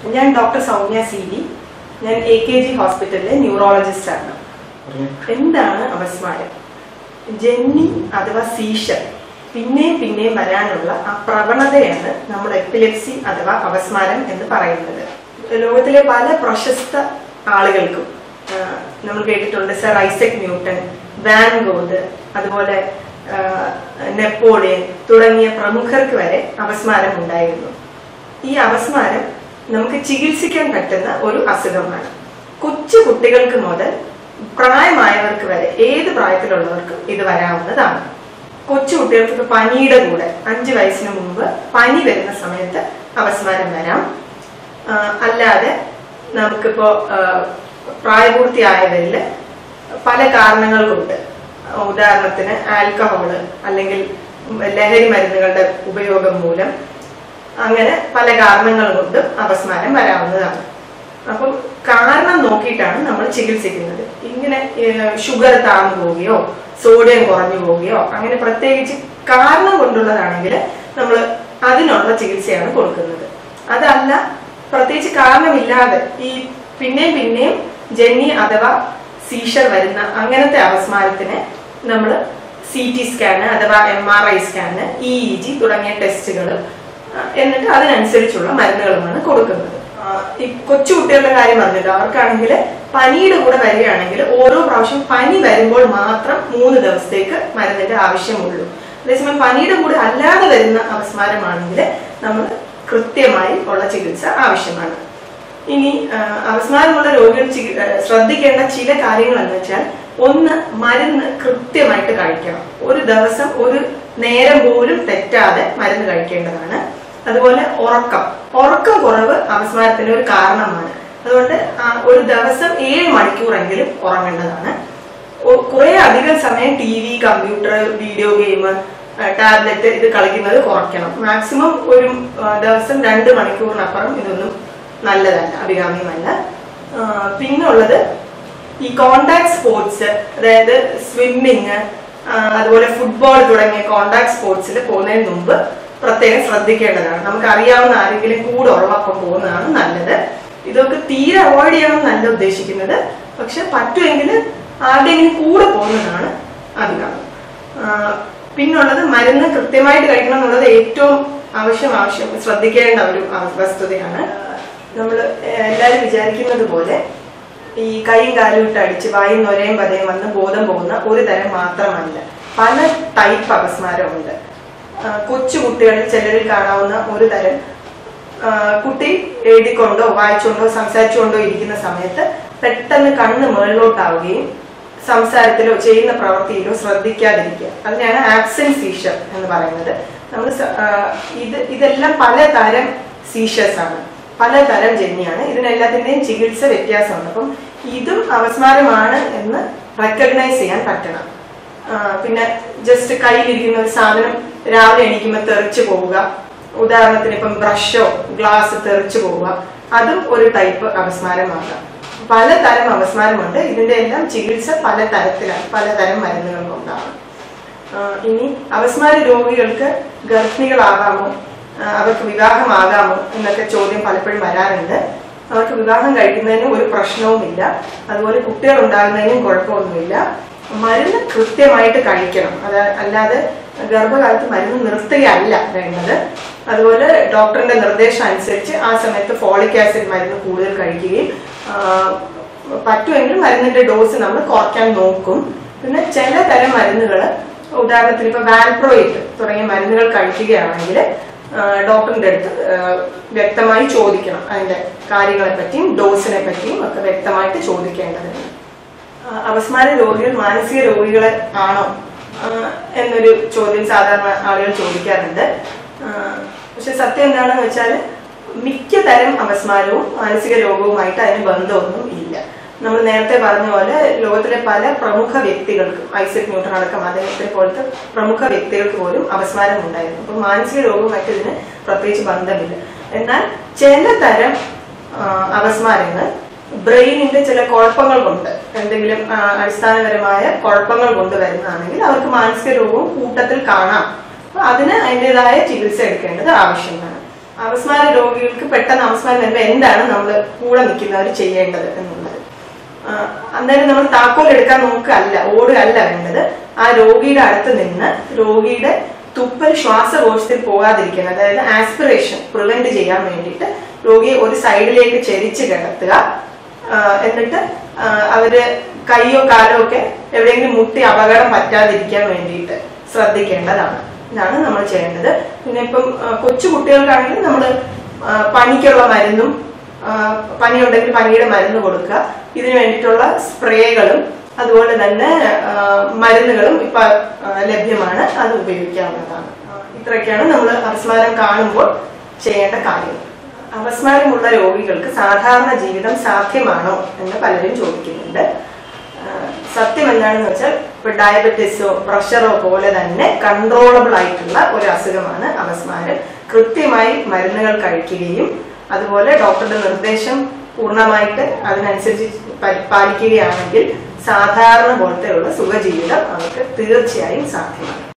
ഞാൻ doctor Soumya C V ഞാൻ A K G ഹോസ്പിറ്റലിലെ ന്യൂറോളജിസ്റ്റ് ആണ് എന്താണ് അപസ്മാരം ജന്നി അഥവാ സീഷർ പിന്നെയും പിന്നെയും വരാനുള്ള ആ പ്രവണതയാണ് നമ്മൾ എപ്പിലെപ്സി അഥവാ അപസ്മാരം എന്ന് പറയുന്നത് ലോകത്തിലെ പല പ്രശസ്ത ആളുകൾക്കും ആ, നമ്മൾ കേട്ടിട്ടുണ്ട് sir Isaac Newton Van Gogh അതുപോലെ ആ, നെപ്പോളിയൻ തുടങ്ങിയ പ്രമുഖർക്ക് വരെ അപസ്മാരം ഉണ്ടായിരുന്നു ഈ അപസ്മാരം നമുക്ക് ചികിത്സിക്കാൻ പറ്റുന്ന ഒരു അസുഖമാണ് കൊച്ചു കുട്ടികൾക്ക് മുതൽ പ്രായമായവർക്ക് വരെ ഏത് പ്രായത്തിലുള്ളവർക്കും ഇത് വരാവുന്നതാണ് കൊച്ചു കുട്ടികൾക്ക് പനിയുടെ കൂടെ അഞ്ചു വയസ്സിന് മുമ്പ് പനി വരുന്ന സമയത്ത് അപസ്മാരം വരാം ആ, അല്ലാതെ നമുക്കിപ്പോ ആ, പ്രായപൂർത്തിയായവരിൽ പല കാരണങ്ങൾ കൊണ്ട് ഉദാഹരണത്തിന് ആൽക്കഹോള് അല്ലെങ്കിൽ ലഹരി മരുന്നുകളുടെ ഉപയോഗം മൂലം അങ്ങനെ പല കാരണങ്ങൾ കൊണ്ടും അപസ്മാരം വരാവുന്നതാണ് അപ്പം കാരണം നോക്കിയിട്ടാണ് നമ്മൾ ചികിത്സിക്കുന്നത് ഇങ്ങനെ ഷുഗർ താഴ്ന്നു പോവുകയോ സോഡിയം കുറഞ്ഞു പോവുകയോ അങ്ങനെ പ്രത്യേകിച്ച് കാരണം കൊണ്ടുള്ളതാണെങ്കിൽ നമ്മൾ അതിനുള്ള ചികിത്സയാണ് കൊടുക്കുന്നത് അതല്ല പ്രത്യേകിച്ച് കാരണമില്ലാതെ ഈ പിന്നെയും പിന്നെയും ജന്നി അഥവാ സീഷർ വരുന്ന അങ്ങനത്തെ അപസ്മാരത്തിന് നമ്മൾ സി ടി സ്കാന് അഥവാ M R I scan E E G തുടങ്ങിയ ടെസ്റ്റുകൾ എന്നിട്ട് അതിനനുസരിച്ചുള്ള മരുന്നുകളുമാണ് കൊടുക്കുന്നത് ആ, ഈ കൊച്ചു കുട്ടികളുടെ കാര്യം പറഞ്ഞല്ലോ അവർക്കാണെങ്കിൽ പനിയുടെ കൂടെ വരികയാണെങ്കിൽ ഓരോ പ്രാവശ്യം പനി വരുമ്പോൾ മാത്രം മൂന്ന് ദിവസത്തേക്ക് മരുന്നിന്റെ ആവശ്യമുള്ളൂ അതേസമയം പനിയുടെ കൂടെ അല്ലാതെ വരുന്ന അപസ്മാരമാണെങ്കിൽ നമ്മൾ കൃത്യമായി ഉള്ള ചികിത്സ ആവശ്യമാണ് ഇനി ആ, അപസ്മാരമുള്ള രോഗികൾ ചികി- ആ, ശ്രദ്ധിക്കേണ്ട ചില കാര്യങ്ങൾ എന്ന് വെച്ചാൽ ഒന്ന് മരുന്ന് കൃത്യമായിട്ട് കഴിക്കണം ഒരു ദിവസം ഒരു നേരം പോലും തെറ്റാതെ മരുന്ന് കഴിക്കേണ്ടതാണ് അതുപോലെ ഉറക്കം ഉറക്കം കുറവ് അപസ്മാരത്തിന്റെ ഒരു കാരണമാണ് അതുകൊണ്ട് ആ, ഒരു ദിവസം ഏഴ് മണിക്കൂറെങ്കിലും ഉറങ്ങേണ്ടതാണ് ഒ- കുറെ അധികം സമയം T V computer video game tablet ഇത് കളിക്കുന്നത് കുറയ്ക്കണം മാക്സിമം ഒരു ആ, ദിവസം രണ്ട് മണിക്കൂറിനപ്പുറം ഇതൊന്നും നല്ലതല്ല അഭികാമ്യമല്ല ആ, പിന്നുള്ളത് ഈ കോണ്ടാക്ട് സ്പോർട്സ് അതായത് സ്വിമ്മിങ് അതുപോലെ ഫുട്ബോൾ തുടങ്ങിയ കോണ്ടാക്ട് സ്പോർട്സിൽ പോകുന്നതിന് മുമ്പ് പ്രത്യേകം ശ്രദ്ധിക്കേണ്ടതാണ് നമുക്ക് അറിയാവുന്ന ആരെങ്കിലും കൂടെ ഉള്ളപ്പം പോകുന്നതാണ് നല്ലത് ഇതൊക്കെ തീരെ അവോയ്ഡ് ചെയ്യണം എന്നല്ല ഉദ്ദേശിക്കുന്നത് പക്ഷെ പറ്റുമെങ്കിൽ ആരുടെയെങ്കിലും കൂടെ പോകുന്നതാണ് അധികം പിന്നുള്ളത് മരുന്ന് കൃത്യമായിട്ട് കഴിക്കണം എന്നുള്ളത് ഏറ്റവും ആവശ്യം ആവശ്യം ശ്രദ്ധിക്കേണ്ട ഒരു ആ- വസ്തുതയാണ് നമ്മൾ എല്ലാവരും വിചാരിക്കുന്നത് പോലെ ഈ കൈയും കാലും ഇട്ട് അടിച്ച് വായും നൊരയും പതയും വന്ന് ബോധം പോകുന്ന ഒരു തരം മാത്രമല്ല പല ടൈപ്പ് അപസ്മാരമുണ്ട് ആ, കൊച്ചു കുട്ടികളിൽ ചിലരിൽ കാണാവുന്ന ഒരു തരം ആ, കുട്ടി എഴുതിക്കൊണ്ടോ വായിച്ചുകൊണ്ടോ സംസാരിച്ചുകൊണ്ടോ ഇരിക്കുന്ന സമയത്ത് പെട്ടെന്ന് കണ്ണ് മുകളിലോട്ടാവുകയും സംസാരത്തിലോ ചെയ്യുന്ന പ്രവൃത്തിയിലോ ശ്രദ്ധിക്കാതിരിക്കുക അതിനാണ് ആബ്സെന്റ് സീഷർ എന്ന് പറയുന്നത് നമ്മൾ ഇത് ഇതെല്ലാം പലതരം സീഷേഴ്സ് ആണ് പലതരം ജന്യാണ് ഇതിനെല്ലാത്തിന്റെയും ചികിത്സ വ്യത്യാസമുണ്ട് അപ്പം ഇതും അപസ്മാരമാണ് എന്ന് റെക്കഗ്നൈസ് ചെയ്യാൻ പറ്റണം ആ, പിന്നെ ജസ്റ്റ് കയ്യിലിരിക്കുന്ന ഒരു സാധനം രാവിലെ എണീക്കുമ്പോൾ തെറിച്ചു പോവുക ഉദാഹരണത്തിന് ഇപ്പം ബ്രഷോ ഗ്ലാസ് തെറിച്ചു പോവുക അതും ഒരു ടൈപ്പ് അപസ്മാരമാകാം പലതരം അപസ്മാരമുണ്ട് ഇതിന്റെ എല്ലാം ചികിത്സ പല തരത്തിലാണ് പലതരം മരുന്നുകൾ കൊണ്ടാണ് ആ, ഇനി അപസ്മാര രോഗികൾക്ക് ഗർഭിണികളാകാമോ ആ, അവർക്ക് വിവാഹമാകാമോ എന്നൊക്കെ ചോദ്യം പലപ്പോഴും വരാറുണ്ട് അവർക്ക് വിവാഹം കഴിക്കുന്നതിന് ഒരു പ്രശ്നവുമില്ല അതുപോലെ കുട്ടികൾ ഉണ്ടാകുന്നതിനും കുഴപ്പമൊന്നുമില്ല മരുന്ന് കൃത്യമായിട്ട് കഴിക്കണം അത് അല്ലാതെ ഗർഭകാലത്ത് മരുന്ന് നിർത്തുകയല്ല വേണ്ടത് അതുപോലെ ഡോക്ടറിന്റെ നിർദ്ദേശം അനുസരിച്ച് ആ സമയത്ത് ഫോളിക് ആസിഡ് മരുന്ന് കൂടുതൽ കഴിക്കുകയും ആ, പറ്റുമെങ്കിൽ മരുന്നിന്റെ ഡോസ് നമ്മൾ കുറയ്ക്കാൻ നോക്കും പിന്നെ ചില തരം മരുന്നുകൾ ഉദാഹരണത്തിന് ഇപ്പൊ വാൽപ്രോയിറ്റ് തുടങ്ങിയ മരുന്നുകൾ കഴിക്കുകയാണെങ്കിൽ ഡോക്ടറിന്റെ അടുത്ത് ആ, വ്യക്തമായി ചോദിക്കണം അതിന്റെ കാര്യങ്ങളെ പറ്റിയും ഡോസിനെ പറ്റിയും ഒക്കെ വ്യക്തമായിട്ട് ചോദിക്കേണ്ടതുണ്ട് ആ, അപസ്മാര രോഗികൾ മാനസിക രോഗികളെ ആണോ ആ, എന്നൊരു ചോദ്യം സാധാരണ ആളുകൾ ചോദിക്കാറുണ്ട് ആ, പക്ഷെ സത്യം എന്താണെന്ന് വെച്ചാൽ മിക്ക തരം അപസ്മാരവും മാനസിക രോഗവുമായിട്ട് അതിന് ബന്ധമൊന്നും ഇല്ല നമ്മൾ നേരത്തെ പറഞ്ഞ പോലെ ലോകത്തിലെ പല പ്രമുഖ വ്യക്തികൾക്കും ഐസക് ന്യൂട്ടൺ അടക്കം അദ്ദേഹത്തെ പോലത്തെ പ്രമുഖ വ്യക്തികൾക്ക് പോലും അപസ്മാരം ഉണ്ടായിരുന്നു അപ്പൊ മാനസിക രോഗവുമായിട്ട് ഇതിന് പ്രത്യേകിച്ച് ബന്ധമില്ല എന്നാൽ ചില തരം ആ, അപസ്മാരങ്ങൾ ബ്രെയിനിന്റെ ചില കുഴപ്പങ്ങൾ കൊണ്ട് എന്തെങ്കിലും ആ, അടിസ്ഥാനപരമായ കുഴപ്പങ്ങൾ കൊണ്ട് വരുന്നതാണെങ്കിൽ അവർക്ക് മാനസിക രോഗവും കൂട്ടത്തിൽ കാണാം അപ്പൊ അതിന് അതിൻ്റെതായ ചികിത്സ എടുക്കേണ്ടത് ആവശ്യമാണ് അപസ്മാര രോഗികൾക്ക് പെട്ടെന്ന് അപസ്മാരം വരുമ്പോൾ എന്താണ് നമ്മൾ കൂടെ നിൽക്കുന്നവർ ചെയ്യേണ്ടത് എന്നുള്ളത് ആ, അന്നേരം നമ്മൾ താക്കോൽ എടുക്കാൻ നോക്കല്ല ഓടുകയല്ല വേണ്ടത് ആ രോഗിയുടെ അടുത്ത് നിന്ന് രോഗിയുടെ തുപ്പൽ ശ്വാസകോശത്തിൽ പോകാതിരിക്കാൻ അതായത് ആസ്പിറേഷൻ പ്രിവെന്റ് ചെയ്യാൻ വേണ്ടിയിട്ട് രോഗിയെ ഒരു സൈഡിലേക്ക് ചെരിച്ച് കിടത്തുക ആ, എന്നിട്ട് ആ, അവര് കൈയോ കാലോ ഒക്കെ എവിടെയെങ്കിലും മുട്ടി അപകടം പറ്റാതിരിക്കാൻ വേണ്ടിയിട്ട് ശ്രദ്ധിക്കേണ്ടതാണ് ഇതാണ് നമ്മൾ ചെയ്യേണ്ടത് പിന്നെ ഇപ്പം ആ, കൊച്ചു കുട്ടികൾക്കാണെങ്കിൽ നമ്മൾ പനിക്കുള്ള മരുന്നും ആ, പനിയുണ്ടെങ്കിൽ പനിയുടെ മരുന്ന് കൊടുക്കുക ഇതിനു വേണ്ടിയിട്ടുള്ള സ്പ്രേകളും അതുപോലെ തന്നെ ആ, മരുന്നുകളും ഇപ്പൊ ആ, ലഭ്യമാണ് അത് ഉപയോഗിക്കാവുന്നതാണ് ആ, ഇത്രയൊക്കെയാണ് നമ്മൾ അപസ്മാരം കാണുമ്പോൾ ചെയ്യേണ്ട കാര്യങ്ങൾ അപസ്മാരമുള്ള രോഗികൾക്ക് സാധാരണ ജീവിതം സാധ്യമാണോ എന്ന് പലരും ചോദിക്കുന്നുണ്ട് ആ, സത്യം എന്താണെന്ന് വെച്ചാൽ ഇപ്പൊ ഡയബറ്റീസോ പ്രഷറോ പോലെ തന്നെ കൺട്രോളബിൾ ആയിട്ടുള്ള ഒരു അസുഖമാണ് അപസ്മാരം കൃത്യമായി മരുന്നുകൾ കഴിക്കുകയും അതുപോലെ ഡോക്ടറുടെ നിർദ്ദേശം പൂർണ്ണമായിട്ട് അതിനനുസരിച്ച് പ- പാലിക്കുകയാണെങ്കിൽ സാധാരണ പോലത്തെയുള്ള സുഖജീവിതം അവർക്ക് തീർച്ചയായും സാധ്യമാണ്